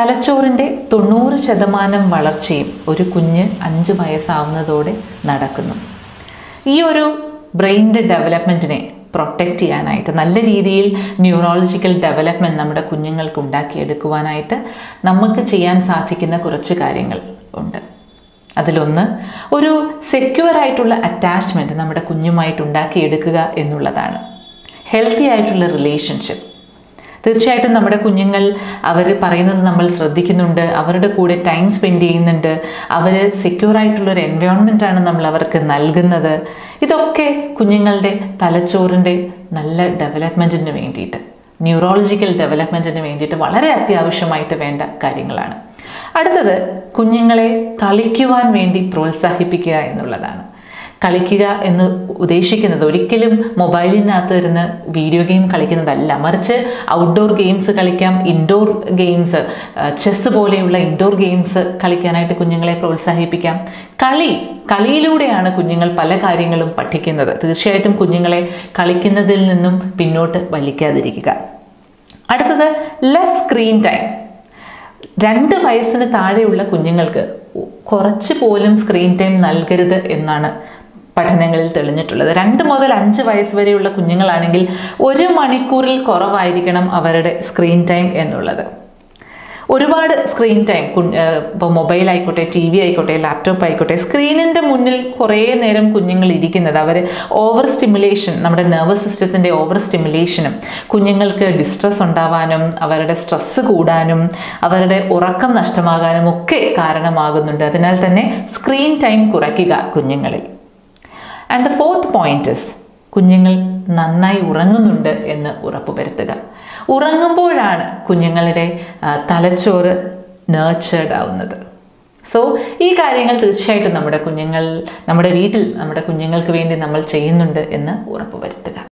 തലച്ചോറിൻ്റെ തൊണ്ണൂറ് ശതമാനം വളർച്ചയും ഒരു കുഞ്ഞ് അഞ്ച് വയസ്സാവുന്നതോടെ നടക്കുന്നു ഈ ഒരു ബ്രെയിനിൻ്റെ ഡെവലപ്മെൻറ്റിനെ പ്രൊട്ടക്റ്റ് ചെയ്യാനായിട്ട് നല്ല രീതിയിൽ ന്യൂറോളജിക്കൽ ഡെവലപ്മെൻറ്റ് നമ്മുടെ കുഞ്ഞുങ്ങൾക്ക് ഉണ്ടാക്കിയെടുക്കുവാനായിട്ട് നമുക്ക് ചെയ്യാൻ സാധിക്കുന്ന കുറച്ച് കാര്യങ്ങൾ ഉണ്ട് അതിലൊന്ന് ഒരു സെക്യൂർ ആയിട്ടുള്ള അറ്റാച്ച്മെൻറ്റ് നമ്മുടെ കുഞ്ഞുമായിട്ട് ഉണ്ടാക്കിയെടുക്കുക എന്നുള്ളതാണ് ഹെൽത്തി ആയിട്ടുള്ള റിലേഷൻഷിപ്പ് തീർച്ചയായിട്ടും നമ്മുടെ കുഞ്ഞുങ്ങൾ അവർ പറയുന്നത് നമ്മൾ ശ്രദ്ധിക്കുന്നുണ്ട് അവരുടെ കൂടെ ടൈം സ്പെൻഡ് ചെയ്യുന്നുണ്ട് അവർ സെക്യൂർ ആയിട്ടുള്ളൊരു എൻവയോൺമെൻ്റ് ആണ് നമ്മൾ അവർക്ക് നൽകുന്നത് ഇതൊക്കെ കുഞ്ഞുങ്ങളുടെ തലച്ചോറിൻ്റെ നല്ല ഡെവലപ്മെൻറ്റിന് വേണ്ടിയിട്ട് ന്യൂറോളജിക്കൽ ഡെവലപ്മെൻറ്റിന് വേണ്ടിയിട്ട് വളരെ അത്യാവശ്യമായിട്ട് വേണ്ട കാര്യങ്ങളാണ് അടുത്തത് കുഞ്ഞുങ്ങളെ കളിക്കുവാൻ വേണ്ടി പ്രോത്സാഹിപ്പിക്കുക എന്നുള്ളതാണ് കളിക്കുക എന്ന് ഉദ്ദേശിക്കുന്നത് ഒരിക്കലും മൊബൈലിനകത്ത് ഇരുന്ന് വീഡിയോ ഗെയിം കളിക്കുന്നതല്ല മറിച്ച് ഔട്ട്ഡോർ ഗെയിംസ് കളിക്കാം ഇൻഡോർ ഗെയിംസ് ചെസ്സ് പോലെയുള്ള ഇൻഡോർ ഗെയിംസ് കളിക്കാനായിട്ട് കുഞ്ഞുങ്ങളെ പ്രോത്സാഹിപ്പിക്കാം കളി കളിയിലൂടെയാണ് കുഞ്ഞുങ്ങൾ പല കാര്യങ്ങളും പഠിക്കുന്നത് തീർച്ചയായിട്ടും കുഞ്ഞുങ്ങളെ കളിക്കുന്നതിൽ നിന്നും പിന്നോട്ട് വലിക്കാതിരിക്കുക അടുത്തത് ലെസ് സ്ക്രീൻ ടൈം രണ്ട് വയസ്സിന് താഴെയുള്ള കുഞ്ഞുങ്ങൾക്ക് കുറച്ച് പോലും സ്ക്രീൻ ടൈം നൽകരുത് എന്നാണ് പഠനങ്ങളിൽ തെളിഞ്ഞിട്ടുള്ളത് രണ്ട് മുതൽ അഞ്ച് വയസ്സ് വരെയുള്ള കുഞ്ഞുങ്ങളാണെങ്കിൽ ഒരു മണിക്കൂറിൽ കുറവായിരിക്കണം അവരുടെ സ്ക്രീൻ ടൈം എന്നുള്ളത് ഒരുപാട് സ്ക്രീൻ ടൈം ഇപ്പോൾ മൊബൈൽ ആയിക്കോട്ടെ ടി വി ആയിക്കോട്ടെ ലാപ്ടോപ്പ് ആയിക്കോട്ടെ സ്ക്രീനിൻ്റെ മുന്നിൽ കുറേ നേരം കുഞ്ഞുങ്ങൾ ഇരിക്കുന്നത് അവർ ഓവർ സ്റ്റിമുലേഷൻ നമ്മുടെ നെർവസ് സിസ്റ്റത്തിൻ്റെ ഓവർ സ്റ്റിമുലേഷനും കുഞ്ഞുങ്ങൾക്ക് ഡിസ്ട്രെസ് ഉണ്ടാവാനും അവരുടെ സ്ട്രെസ്സ് കൂടാനും അവരുടെ ഉറക്കം നഷ്ടമാകാനും ഒക്കെ കാരണമാകുന്നുണ്ട് അതിനാൽ തന്നെ സ്ക്രീൻ ടൈം കുറയ്ക്കുക കുഞ്ഞുങ്ങളിൽ and the fourth point is കുഞ്ഞുങ്ങൾ നന്നായി ഉറങ്ങുന്നുണ്ട് എന്ന് ഉറപ്പുവരുത്തുക ഉറങ്ങുമ്പോഴാണ് കുഞ്ഞുങ്ങളുടെ തലച്ചോറ് നേർച്ചേർഡ് ആവുന്നത് സോ ഈ കാര്യങ്ങൾ തീർച്ചയായിട്ടും നമ്മുടെ കുഞ്ഞുങ്ങൾ നമ്മുടെ വീട്ടിൽ നമ്മുടെ കുഞ്ഞുങ്ങൾക്ക് വേണ്ടി നമ്മൾ ചെയ്യുന്നുണ്ട് എന്ന് ഉറപ്പുവരുത്തുക